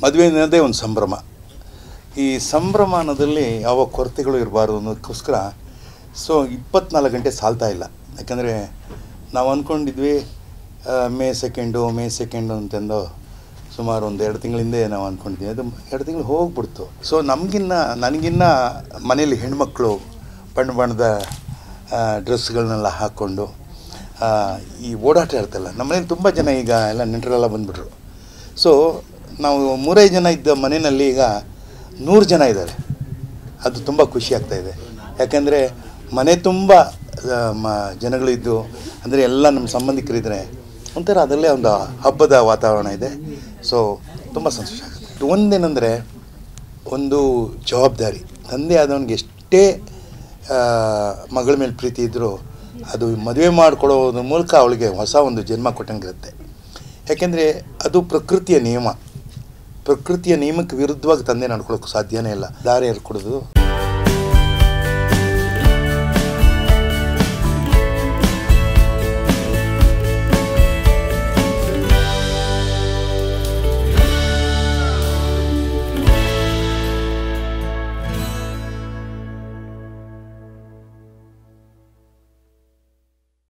ಮದುವೆ ಅನ್ನೋದೇ ಒಂದು ಸಂಭ್ರಮ ಈ ಸಂಭ್ರಮ ಅನ್ನೋದಲ್ಲಿ ಯಾವ ಕೊರತೆಗಳು ಇರಬಾರ್ದು ಅನ್ನೋದಕ್ಕೋಸ್ಕರ ಸೊ ಇಪ್ಪತ್ನಾಲ್ಕು ಗಂಟೆ ಸಾಲ್ತಾ ಇಲ್ಲ ಯಾಕಂದರೆ ನಾವು ಅಂದ್ಕೊಂಡಿದ್ವಿ ಆ, ಮೇ ಸೆಕೆಂಡು ಮೇ ಸೆಕೆಂಡು ಅಂತಂದು ಸುಮಾರು ಒಂದು ಎರಡು ತಿಂಗಳಿಂದೆ ನಾವು ಅಂದ್ಕೊಂಡಿದ್ವಿ ಅದು ಎರಡು ತಿಂಗಳು ಹೋಗ್ಬಿಡ್ತು ಸೊ ನಮಗಿನ್ನ ನನಗಿನ್ನ ಮನೇಲಿ ಹೆಣ್ಮಕ್ಳು ಬಣ್ಣ ಬಣ್ಣದ ಡ್ರೆಸ್ಗಳನ್ನೆಲ್ಲ ಹಾಕ್ಕೊಂಡು ಆ, ಈ ಓಡಾಟ ಇರ್ತಲ್ಲ ನಮ್ಮನೇಲಿ ತುಂಬ ಜನ ಈಗ ಎಲ್ಲ ನೆಂಟರೆಲ್ಲ ಬಂದುಬಿಟ್ರು ಸೊ ನಾವು ಮೂರೈದು ಜನ ಇದ್ದ ಮನೆಯಲ್ಲಿ ಈಗ ನೂರು ಜನ ಇದ್ದಾರೆ ಅದು ತುಂಬ ಖುಷಿ ಆಗ್ತಾ ಇದೆ ಯಾಕೆಂದರೆ ಮನೆ ತುಂಬ ಆ, ಮ ಜನಗಳಿದ್ದು ಅಂದರೆ ಎಲ್ಲ ನಮ್ಮ ಸಂಬಂಧಿಕರಿದ್ದರೆ ಒಂಥರ ಅದರಲ್ಲೇ ಒಂದು ಹಬ್ಬದ ವಾತಾವರಣ ಇದೆ ಸೊ ತುಂಬ ಸಂತೋಷ ಆಗುತ್ತೆ ಒಂದೇನೆಂದರೆ ಒಂದು ಜವಾಬ್ದಾರಿ ತಂದೆ ಆದವನಿಗೆ ಎಷ್ಟೇ ಆ, ಮಗಳ ಮೇಲೆ ಪ್ರೀತಿ ಇದ್ದರೂ ಅದು ಮದುವೆ ಮಾಡಿಕೊಡೋದ್ರ ಮೂಲಕ ಅವಳಿಗೆ ಹೊಸ ಒಂದು ಜನ್ಮ ಕೊಟ್ಟಂಗಿರುತ್ತೆ ಯಾಕೆಂದರೆ ಅದು ಪ್ರಕೃತಿಯ ನಿಯಮ ಪ್ರಕೃತಿಯ ನಿಯಮಕ್ಕೆ ವಿರುದ್ಧವಾಗಿ ತಂದೆ ನಡ್ಕೊಳ್ಳೋಕೆ ಸಾಧ್ಯನೇ ಇಲ್ಲ ದಾರಿ ಕೊಡೋದು